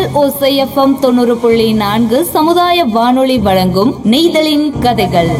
ஓசை எஃப்எம் தொண்ணூறு புள்ளி நான்கு சமுதாய வானொலி வழங்கும் நெய்தலின் கதைகள்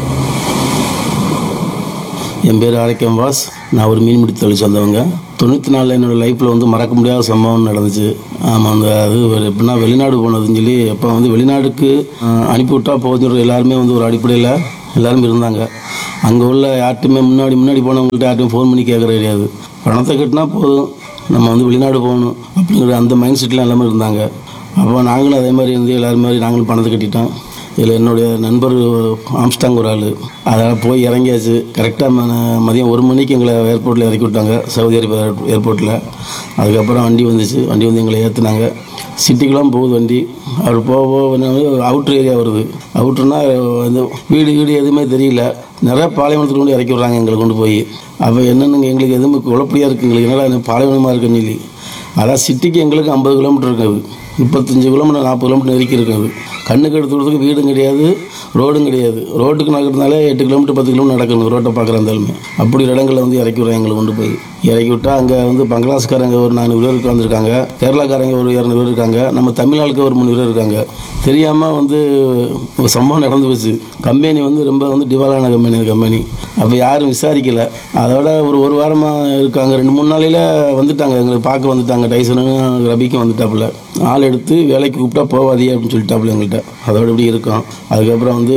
என் பேர் ஆரோக்கியம் வாஸ் நான் ஒரு மீன்பிடி தொழில் சொந்தவங்க தொண்ணூற்றி நாலில் என்னோடய லைஃப்பில் வந்து மறக்க முடியாத சம்பவம் நடந்துச்சு ஆமாம் அந்த அது ஒரு எப்படின்னா வெளிநாடு போனதுன்னு சொல்லி அப்போ வந்து வெளிநாடுக்கு அஹ், அனுப்பிவிட்டா போதும் எல்லாருமே வந்து ஒரு அடிப்படையில் எல்லாரும் இருந்தாங்க அங்கே உள்ள யார்ட்டுமே முன்னாடி முன்னாடி போனவங்கள்ட்ட யார்ட்டையும் ஃபோன் பண்ணி கேட்குற கிடையாது பணத்தை கட்டினா போதும் நம்ம வந்து வெளிநாடு போகணும் அப்படிங்கிற அந்த மைண்ட் செட்டில் எல்லாமே இருந்தாங்க அப்போ நாங்களும் அதே மாதிரி இருந்து எல்லாரும் மாதிரி நாங்களும் பணத்தை கட்டிட்டோம் இதில் என்னுடைய நண்பர் ஆம்ஸ்டாங் ஒரு ஆள் அதனால் போய் இறங்கியாச்சு கரெக்டாக மதியம் ஒரு மணிக்கு எங்களை ஏர்போர்ட்டில் இறக்கி விட்டாங்க சவுதி அரேபியா ஏர்போர்ட்டில் அதுக்கப்புறம் வண்டி வந்துச்சு வண்டி வந்து எங்களை ஏற்றுனாங்க சிட்டிக்கெலாம் போகுது வண்டி அவர் போக போக அவுட்ரு ஏரியா வருது அவுட்ருனா வந்து வீடு வீடு எதுவுமே தெரியல நிறைய பாலைவனத்தில் கொண்டு இறக்கி விட்றாங்க எங்களை கொண்டு போய் அப்போ என்னென்னு எங்களுக்கு எதுவுமே குழப்படியாக இருக்குது எங்களுக்கு என்னடா இது பாலைவனமாக இருக்குன்னு சொல்லி அதான் சிட்டிக்கு எங்களுக்கு ஐம்பது கிலோமீட்டர் இருக்குது முப்பத்தஞ்சு கிலோமீட்டர் நாற்பது கிலோமீட்டர் நெருக்கி இருக்குது கண்ணுக்கு எடுத்து கொடுத்துக்கு வீடும் கிடையாது ரோடும் கிடையாது ரோட்டுக்கு நடக்கிறதுனால எட்டு கிலோமீட்டர் பத்து கிலோமீட்டர் நடக்கணும் ரோட்டை பார்க்குற இருந்தாலுமே அப்படி இடங்களில் வந்து இறக்கி விட்றாங்க எங்களை கொண்டு போய் இறக்கி விட்டா அங்கே வந்து பங்களாதேஷ்காரங்க ஒரு நானூறு பேர் உட்காந்துருக்காங்க கேரளாக்காரங்க ஒரு இரநூறு பேர் இருக்காங்க நம்ம தமிழ்நாளுக்கு ஒரு மூணு பேர் இருக்காங்க தெரியாமல் வந்து ஒரு சம்பவம் நடந்து போச்சு கம்பெனி வந்து ரொம்ப வந்து டிவாலான கம்பெனி அந்த கம்பெனி அப்போ யாரும் விசாரிக்கல அதோட ஒரு ஒரு வாரமாக இருக்காங்க ரெண்டு மூணு நாளையில் வந்துட்டாங்க எங்களை பார்க்க வந்துட்டாங்க டைசனும் ரபிக்கும் வந்துட்டாப்புல ஆள் எடுத்து வேலைக்கு கூப்பிட்டா போவாதியே அப்படின்னு சொல்லிட்டாப்புல எங்கள்கிட்ட அதோட இப்படி இருக்கும் அதுக்கப்புறம் வந்து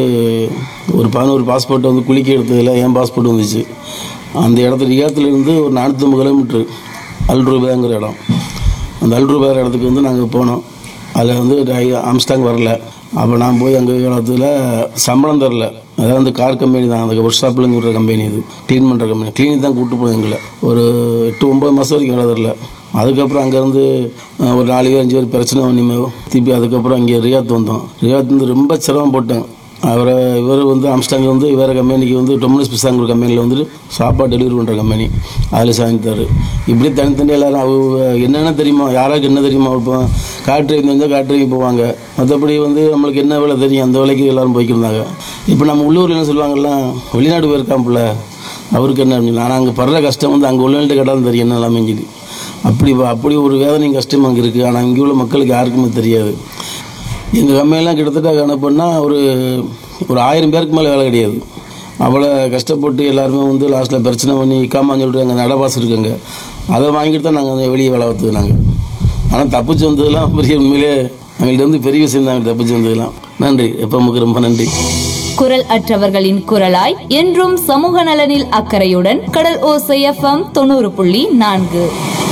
ஒரு பதினோரு பாஸ்போர்ட் வந்து குளிக்க எடுத்ததில் என் பாஸ்போர்ட் வந்துச்சு அந்த இடத்துல ரியாத்துலேருந்து ஒரு நானூற்றம்பது கிலோமீட்ரு அல்ரூபாங்கிற இடம் அந்த அல்ரூபாங்கிற இடத்துக்கு வந்து நாங்கள் போனோம் அதில் வந்து டை- ஆம்ஸ்டாங் வரல அப்போ நான் போய் அங்கே இடத்துல சம்பளம் தரல அதாவது அந்த கார் கம்பெனி தான் அந்த ஒர்க் ஷாப்லேருந்து விடுற கம்பெனி இது க்ளீன் பண்ணுற கம்பெனி க்ளீனிக் தான் கூப்பிட்டு போய் எங்களை ஒரு எட்டு ஒம்பது மாதம் வரைக்கும் வேலை தரல அதுக்கப்புறம் அங்கேருந்து அஹ், ஒரு நாலு பேர் அஞ்சு பேர் பிரச்சனை பண்ணிமே திருப்பி அதுக்கப்புறம் இங்கே ரியாத் வந்தோம் ரியாத் வந்து ரொம்ப சிரமம் போட்டேன் அவரை இவர் வந்து ஆம்ஸ்டாங் வந்து வேறு கம்பெனிக்கு வந்து டொமினஸ் பிசாங்கிற கம்பெனியில் வந்துட்டு சாப்பாடு டெலிவரி பண்ணுற கம்பெனி அதில் சாய்ந்தார் இப்படி தனித்தனி எல்லாரும் அவங்க என்னென்ன தெரியுமா யாராருக்கு என்ன தெரியுமா இப்போ கார் டிரைவிங் தெரிஞ்சால் கார் டிரைவிங் போவாங்க மற்றபடி வந்து நம்மளுக்கு என்ன வேலை தெரியும் அந்த வேலைக்கு எல்லாரும் போய்க்கிருந்தாங்க இப்போ நம்ம உள்ளூரில் என்ன சொல்லுவாங்கல்ல வெளிநாடு போயிருக்காப்புல அவருக்கு என்ன அப்படின்னு ஆனால் அங்கே படுற கஷ்டம் வந்து அங்கே உள்ளவங்கள்ட்ட கேட்டாலும் தெரியும் என்ன எல்லாமே சொல்லி அப்படி அப்படி ஒரு வேதனையும் கஷ்டம் அங்கே இருக்குது ஆனால் இங்கே உள்ள மக்களுக்கு யாருக்குமே தெரியாது எங்கள் கம்பெனிலாம் கிட்டத்தட்ட கணக்குன்னா ஒரு ஒரு ஆயிரம் பேருக்கு மேலே வேலை கிடையாது அவ்வளோ கஷ்டப்பட்டு எல்லாருமே வந்து லாஸ்ட்டில் பிரச்சனை பண்ணி இக்காமான்னு சொல்லிட்டு அங்கே நடபாசு இருக்குங்க அதை வாங்கிட்டு தான் நாங்கள் வெளியே வேலை பார்த்தது நாங்கள் ஆனால் தப்பிச்சு வந்ததெல்லாம் பெரிய உண்மையிலே எங்கள்கிட்ட வந்து பெரிய விஷயம் தான் தப்பிச்சு வந்ததெல்லாம் நன்றி எப்போ நமக்கு ரொம்ப நன்றி குரல் அற்றவர்களின் குரலாய் என்றும் சமூக நலனில் அக்கறையுடன் கடல் ஓசை எஃப்எம் தொண்ணூறு புள்ளி நான்கு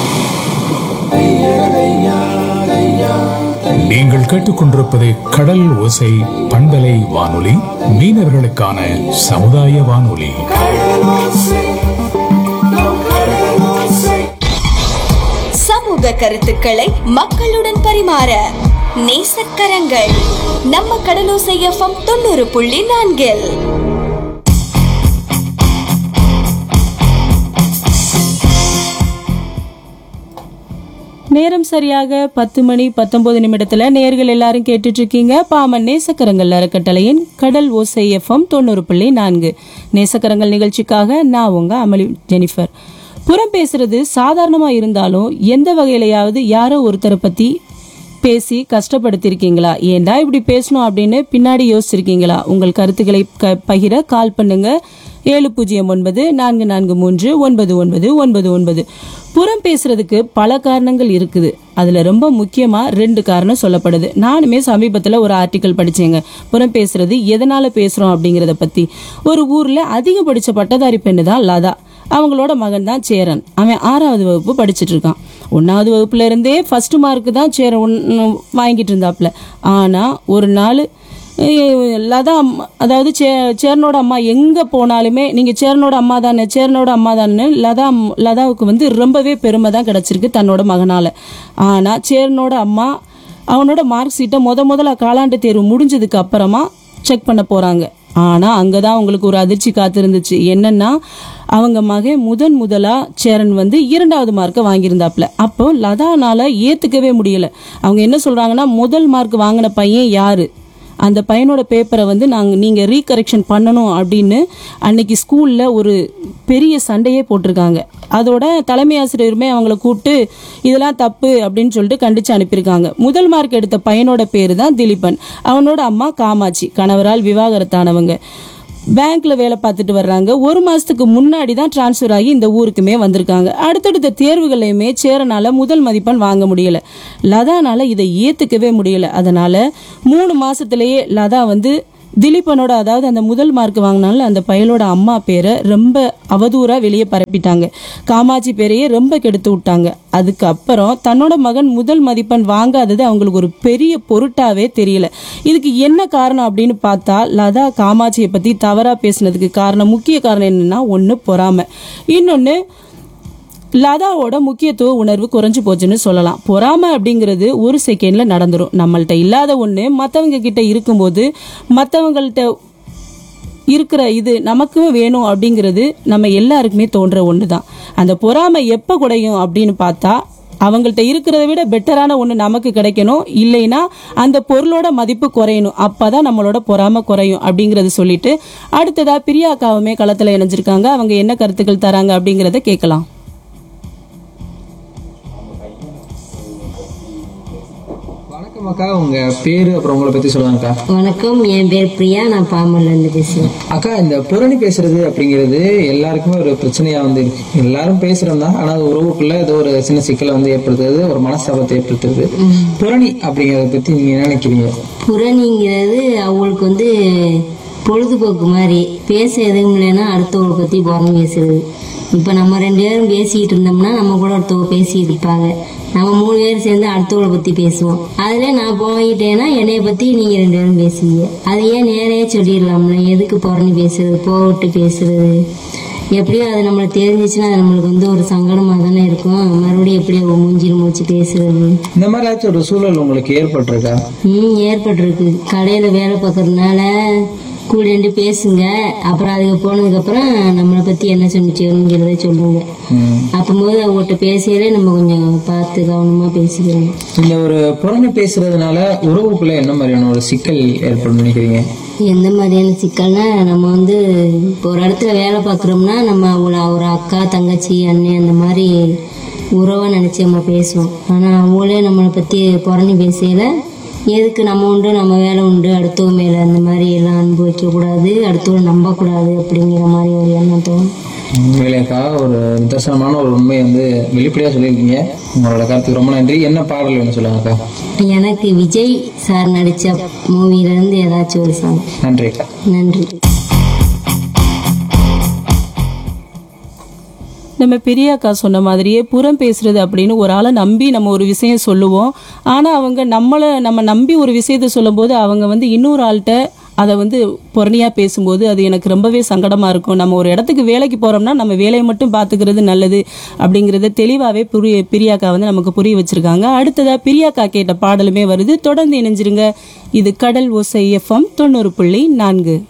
நீங்கள் கேட்டுக்கொண்டிருப்பது கடல் ஓசை பண்பலை வானொலி மீனவர்களுக்கான சமுதாய வானொலி சமூக கருத்துக்களை மக்களுடன் பரிமாற நேசக்கரங்கள் நம்ம கடலோசை எஃப்எம் தொண்ணூறு புள்ளி நான்கில் நேரம் சரியாக பத்து மணி பத்தொன்பது நிமிடத்துல நேர்கள் எல்லாரும் கேட்டுட்டு இருக்கீங்க பாமன் நேசக்கரங்கள் அறக்கட்டளையின் கடல் ஓசை எஃப்எம் தொண்ணூறு புள்ளி நான்கு நேசக்கரங்கள் நிகழ்ச்சிக்காக நான் உங்க அமளி ஜெனிஃபர் புறம் பேசுறது சாதாரணமா இருந்தாலும் எந்த வகையிலையாவது யாரோ ஒருத்தரை பத்தி பேசி கஷ்டப்படுத்திருக்கீங்களா ஏன்டா இப்படி பேசணும் அப்படின்னு பின்னாடி யோசிச்சிருக்கீங்களா உங்கள் கருத்துக்களை க பகிர கால் பண்ணுங்க ஏழு பூஜ்ஜியம் ஒன்பது நான்கு நான்கு மூன்று ஒன்பது ஒன்பது ஒன்பது ஒன்பது புறம் பேசுறதுக்கு பல காரணங்கள் இருக்குது அதுல ரொம்ப முக்கியமா ரெண்டு காரணம் சொல்லப்படுது நானுமே சமீபத்துல ஒரு ஆர்டிக்கல் படிச்சேங்க புறம் பேசுறது எதனால பேசுறோம் அப்படிங்கறத பத்தி ஒரு ஊர்ல அதிக படிச்ச பட்டதாரி பெண்ணு தான் லதா அவங்களோட மகன் தான் சேரன் அவன் ஆறாவது வகுப்பு படிச்சிட்டு இருக்கான் ஒன்னாவது வகுப்புல இருந்தே ஃபர்ஸ்ட் மார்க் தான் சேரன் ஒன்னு வாங்கிட்டு இருந்தாப்ல ஆனா ஒரு நாள் ஏய், லதா அம்மா அதாவது சே சேரனோட அம்மா எங்கே போனாலுமே நீங்கள் சேரனோட அம்மா தானே சேரனோட அம்மா தானே லதா அம்- லதாவுக்கு வந்து ரொம்பவே பெருமை தான் கிடச்சிருக்கு தன்னோட மகனால் ஆனால் சேரனோட அம்மா அவனோட மார்க் ஷீட்டை முத முதல்ல காலாண்டு தேர்வு முடிஞ்சதுக்கு அப்புறமா செக் பண்ண போகிறாங்க ஆனால் அங்கே தான் அவங்களுக்கு ஒரு அதிர்ச்சி காத்திருந்துச்சு என்னன்னா அவங்க மகன் முதன் முதலா சேரன் வந்து இரண்டாவது மார்க்கை வாங்கியிருந்தாப்ல அப்போ லதானால ஏற்றுக்கவே முடியல அவங்க என்ன சொல்கிறாங்கன்னா முதல் மார்க் வாங்கின பையன் யாரு அந்த பையனோட பேப்பரை வந்து நாங்கள் நீங்கள் ரீகரெக்ஷன் பண்ணணும் அப்படின்னு அன்னைக்கு ஸ்கூலில் ஒரு பெரிய சண்டையே போட்டிருக்காங்க அதோட தலைமை ஆசிரியருமே அவங்கள கூப்பிட்டு இதெல்லாம் தப்பு அப்படின்னு சொல்லிட்டு கண்டிச்சு அனுப்பியிருக்காங்க முதல் மார்க் எடுத்த பையனோட பேர் தான் திலீபன் அவனோட அம்மா காமாட்சி கணவரால் விவாகரத்தானவங்க பேங்க்ல வேலை பார்த்துட்டு வர்றாங்க ஒரு மாசத்துக்கு முன்னாடி தான் டிரான்ஸ்ஃபர் ஆகி இந்த ஊருக்குமே வந்திருக்காங்க அடுத்தடுத்த தேர்வுகளையுமே சேரனால முதல் மதிப்பெண் வாங்க முடியல லதானால இதை ஏத்துக்கவே முடியல அதனால மூணு மாசத்திலேயே லதா வந்து திலீபனோட அதாவது அந்த முதல் மார்க் வாங்கினால அந்த பயலோட அம்மா பேரை ரொம்ப அவதூறா வெளியே பரப்பிட்டாங்க காமாட்சி பேரையே ரொம்ப கெடுத்து விட்டாங்க அதுக்கப்புறம் தன்னோட மகன் முதல் மதிப்பெண் வாங்காதது அவங்களுக்கு ஒரு பெரிய பொருட்டாவே தெரியல இதுக்கு என்ன காரணம் அப்படின்னு பார்த்தா லதா காமாட்சியை பத்தி தவறா பேசினதுக்கு காரணம் முக்கிய காரணம் என்னன்னா ஒன்று பொறாமை இன்னொன்று லதாவோட முக்கியத்துவ உணர்வு குறைஞ்சு போச்சுன்னு சொல்லலாம் பொறாமை அப்படிங்கிறது ஒரு செகண்ட்ல நடந்துரும் நம்மள்ட்ட இல்லாத ஒண்ணு மத்தவங்க கிட்ட இருக்கும்போது மத்தவங்கள்ட்ட இருக்கிற இது நமக்கும் வேணும் அப்படிங்கிறது நம்ம எல்லாருக்குமே தோன்ற ஒன்று தான் அந்த பொறாமை எப்போ குறையும் அப்படின்னு பார்த்தா அவங்கள்ட்ட இருக்கிறத விட பெட்டரான ஒன்று நமக்கு கிடைக்கணும் இல்லைன்னா அந்த பொருளோட மதிப்பு குறையணும் அப்பதான் நம்மளோட பொறாமை குறையும் அப்படிங்கறத சொல்லிட்டு அடுத்ததா பிரியாக்காவுமே களத்துல இணைஞ்சிருக்காங்க அவங்க என்ன கருத்துக்கள் தராங்க அப்படிங்கறத கேட்கலாம் வணக்கம் அக்கா உங்க பேரு அப்புறம் உங்களை பத்தி சொல்லுங்கக்கா வணக்கம் என் பேர் பிரியா நான் பாம்பன்ல இருந்து பேசுறேன் அக்கா இந்த புரணி பேசுறது அப்படிங்கிறது எல்லாருக்குமே ஒரு பிரச்சனையா வந்து இருக்கு எல்லாரும் பேசுறோம் தான் ஆனா அது உறவுக்குள்ள ஏதோ ஒரு சின்ன சிக்கலை வந்து ஏற்படுத்துறது ஒரு மனஸ்தாபத்தை ஏற்படுத்துறது புரணி அப்படிங்கறத பத்தி நீங்க என்ன நினைக்கிறீங்க புறணிங்கிறது அவங்களுக்கு வந்து பொழுதுபோக்கு மாதிரி பேச எதுவும் இல்லைன்னா அடுத்தவங்களை பத்தி புறம் பேசுறது இப்போ நம்ம ரெண்டு பேரும் பேசிக்கிட்டு இருந்தோம்னா நம்ம கூட ஒருத்தவங்க பேசிட்டு இருப்பாங்க நம்ம மூணு பேரும் சேர்ந்து அடுத்தவங்களை பத்தி பேசுவோம் அதுல நான் போயிட்டேன்னா என்னைய பத்தி நீங்க ரெண்டு பேரும் பேசுவீங்க அதை ஏன் நேரையே சொல்லிடலாம்ல எதுக்கு புறணி பேசுறது போட்டு பேசுறது எப்படியும் அது நம்மளுக்கு தெரிஞ்சிச்சுன்னா அது நம்மளுக்கு வந்து ஒரு சங்கடமா தானே இருக்கும் மறுபடியும் எப்படி அவ மூஞ்சில் மூச்சு பேசுறது இந்த மாதிரி ஏதாச்சும் ஒரு சூழல் உங்களுக்கு ஏற்பட்டிருக்கா ம் ஏற்பட்டிருக்கு கடையில் வேலை பார்க்கறதுனால கூட ரெண்டு பேசுங்க அப்புறம் அதுக்கு போனதுக்கப்புறம் நம்மளை பற்றி என்ன சொன்னிச்சுங்கிறத சொல்லுங்க அப்போது அவங்ககிட்ட பேசியலே நம்ம கொஞ்சம் பார்த்து கவனமாக பேசிக்கிறோம் இந்த ஒரு புரணி பேசுறதுனால உறவுக்குள்ள என்ன மாதிரியான ஒரு சிக்கல் ஏற்படும் நினைக்கிறீங்க எந்த மாதிரியான சிக்கல்னா நம்ம வந்து இப்போ ஒரு இடத்துல வேலை பார்க்குறோம்னா நம்ம அவங்கள ஒரு அக்கா தங்கச்சி அண்ணன் அந்த மாதிரி உறவை நினச்சி நம்ம பேசுவோம் ஆனால் அவங்களே நம்மளை பற்றி புறணி பேசையில் எதுக்கு நம்ம உண்டு நம்ம வேலை உண்டு அடுத்தவங்க மேலே அந்த மாதிரி எல்லாம் அன்பு வைக்கக்கூடாது அடுத்தவங்க நம்பக்கூடாது அப்படிங்கிற மாதிரி ஒரு எண்ணம் தோணும் உண்மையிலேக்கா ஒரு நிதர்சனமான ஒரு உண்மையை வந்து வெளிப்படையா சொல்லியிருக்கீங்க உங்களோட கருத்துக்கு ரொம்ப நன்றி என்ன பாடல் வேணும் சொல்லுங்கக்கா எனக்கு விஜய் சார் நடித்த மூவிலேருந்து ஏதாச்சும் ஒரு சாங் நன்றி அக்கா நன்றி நம்ம பெரியாக்கா சொன்ன மாதிரியே புறம் பேசுறது அப்படின்னு ஒரு ஆளை நம்பி நம்ம ஒரு விஷயம் சொல்லுவோம் ஆனா அவங்க நம்மளை நம்ம நம்பி ஒரு விஷயத்த சொல்லும்போது அவங்க வந்து இன்னொரு ஆள்கிட்ட அதை வந்து பொறணியா பேசும்போது அது எனக்கு ரொம்பவே சங்கடமா இருக்கும் நம்ம ஒரு இடத்துக்கு வேலைக்கு போறோம்னா நம்ம வேலையை மட்டும் பாத்துக்கிறது நல்லது அப்படிங்கறத தெளிவாவே புரிய பிரியாக்கா வந்து நமக்கு புரிய வச்சிருக்காங்க அடுத்ததா பிரியாக்கா கேட்ட பாடலுமே வருது தொடர்ந்து இணைஞ்சிருங்க இது கடல் ஓசை எஃப்எம் தொண்ணூறு புள்ளி நான்கு